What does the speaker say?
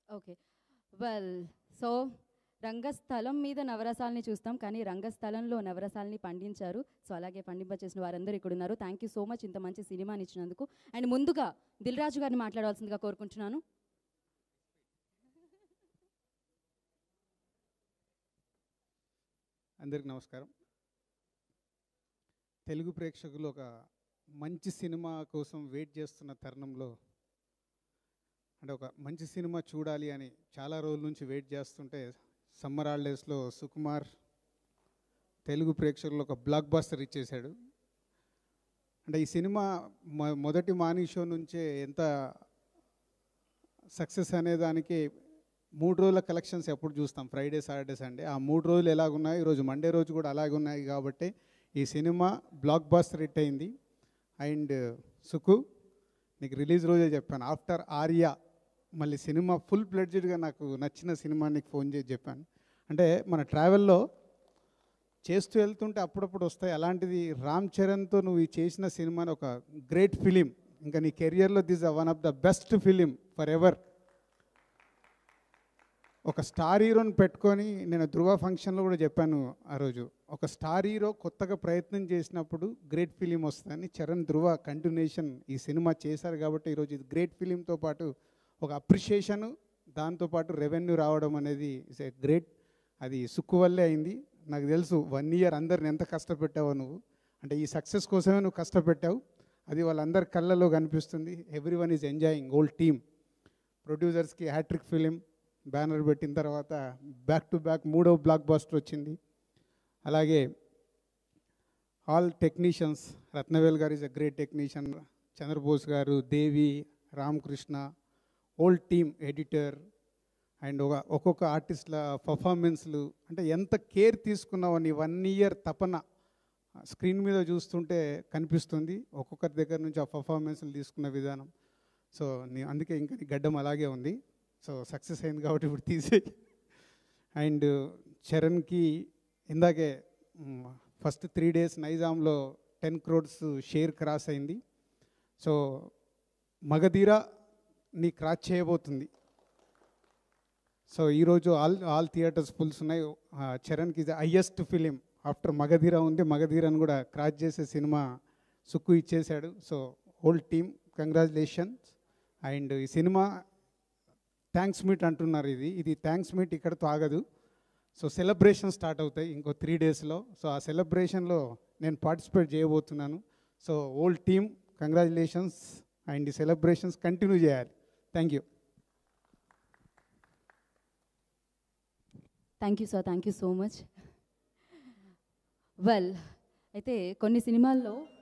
okay well so రంగస్థలం మీద నవరసాలని చూస్తాం కానీ రంగస్థలంలో నవరసాలని పండించారు సో అలాగే పండింపచేసిన వారందరూ ఇక్కడ ఉన్నారు థ్యాంక్ యూ సో మచ్ ఇంత మంచి సినిమాని ఇచ్చినందుకు అండ్ ముందుగా దిల్ రాజు గారిని మాట్లాడవలసిందిగా కోరుకుంటున్నాను అందరికి నమస్కారం తెలుగు ప్రేక్షకులు ఒక మంచి సినిమా కోసం వెయిట్ చేస్తున్న తరుణంలో అంటే ఒక మంచి సినిమా చూడాలి అని చాలా రోజుల నుంచి వెయిట్ చేస్తుంటే సమ్మర్ హాలిడేస్లో సుకుమార్ తెలుగు ప్రేక్షకులు ఒక బ్లాక్ బాస్టర్ ఇచ్చేశాడు అంటే ఈ సినిమా మొ- మొదటి మానీ షో నుంచే ఎంత సక్సెస్ అనే దానికి మూడు రోజుల కలెక్షన్స్ ఎప్పుడు చూస్తాం ఫ్రైడే సాటర్డే సండే ఆ మూడు రోజులు ఎలాగున్నాయి ఈరోజు మండే రోజు కూడా అలాగే ఉన్నాయి కాబట్టి ఈ సినిమా బ్లాక్ బాస్టర్ హిట్ అయింది అండ్ సుకు నీకు రిలీజ్ రోజే చెప్పాను ఆఫ్టర్ ఆర్యా మళ్ళీ సినిమా ఫుల్ ప్లెడ్జెడ్గా నాకు నచ్చిన సినిమా నీకు ఫోన్ చేసి చెప్పాను అంటే మన ట్రావెల్లో చేస్తూ వెళ్తుంటే అప్పుడప్పుడు వస్తాయి అలాంటిది రామ్ చరణ్తో నువ్వు ఈ చేసిన సినిమాని ఒక గ్రేట్ ఫిలిం ఇంకా నీ కెరియర్లో this one of the best film forever ఒక స్టార్ హీరోని పెట్టుకొని నేను ధృవ ఫంక్షన్లో కూడా చెప్పాను ఆ రోజు ఒక స్టార్ హీరో కొత్తగా ప్రయత్నం చేసినప్పుడు గ్రేట్ ఫిలిం వస్తుందని చరణ్ ధృవ కంటిన్యూషన్ ఈ సినిమా చేశారు కాబట్టి ఈరోజు ఇది గ్రేట్ ఫిలింతో పాటు ఒక అప్రిషియేషను దాంతోపాటు రెవెన్యూ రావడం అనేది ఇస్ ఏ గ్రేట్ అది సుక్కు వల్లే అయింది నాకు తెలుసు వన్ ఇయర్ అందరిని ఎంత కష్టపెట్టావో నువ్వు అంటే ఈ సక్సెస్ కోసమే నువ్వు కష్టపెట్టావు అది వాళ్ళందరి కళ్ళలో కనిపిస్తుంది everyone is enjoying old team ప్రొడ్యూసర్స్కి హ్యాట్రిక్ ఫిలిం బ్యానర్ పెట్టిన తర్వాత బ్యాక్ టు బ్యాక్ మూడో బ్లాక్ బాస్టర్ వచ్చింది అలాగే ఆల్ టెక్నీషియన్స్ రత్నవేల్ గారు is a great technician Chandrabose గారు Devi Ramakrishna old team editor and ఒక ఒక్కొక్క ఆర్టిస్ట్ల పర్ఫార్మెన్స్లు అంటే ఎంత కేర్ తీసుకున్నావు నీ వన్ ఇయర్ తపన స్క్రీన్ మీద చూస్తుంటే కనిపిస్తుంది ఒక్కొక్కరి దగ్గర నుంచి ఆ పర్ఫార్మెన్స్లు తీసుకున్న విధానం సో నీ అందుకే ఇంకా నీ గడ్డం అలాగే ఉంది సో సక్సెస్ అయింది కాబట్టి ఇప్పుడు తీసే అండ్ చరణ్కి ఇందాకే ఫస్ట్ త్రీ డేస్ నైజాంలో టెన్ క్రోడ్స్ షేర్ క్రాస్ అయింది సో మగధీర నీ క్రాస్ చేయబోతుంది సో ఈరోజు ఆల్ ఆల్ థియేటర్స్ ఫుల్స్ ఉన్నాయి ఆ, చరణ్కి ఇది హయ్యెస్ట్ ఫిలిం ఆఫ్టర్ మగధీర ఉంది మగధీరని కూడా క్రాస్ చేసే సినిమా సుక్కు ఇచ్చేశాడు so whole team congratulations and ఈ సినిమా థ్యాంక్స్ మీట్ అంటున్నారు ఇది ఇది థ్యాంక్స్ మీట్ ఇక్కడతో ఆగదు సో సెలబ్రేషన్ స్టార్ట్ అవుతాయి ఇంకో త్రీ డేస్లో సో ఆ సెలబ్రేషన్లో నేను పార్టిసిపేట్ చేయబోతున్నాను so old team congratulations and ఈ సెలబ్రేషన్స్ కంటిన్యూ చేయాలి thank you thank you sir thank you so much well అయితే కొన్ని సినిమాల్లో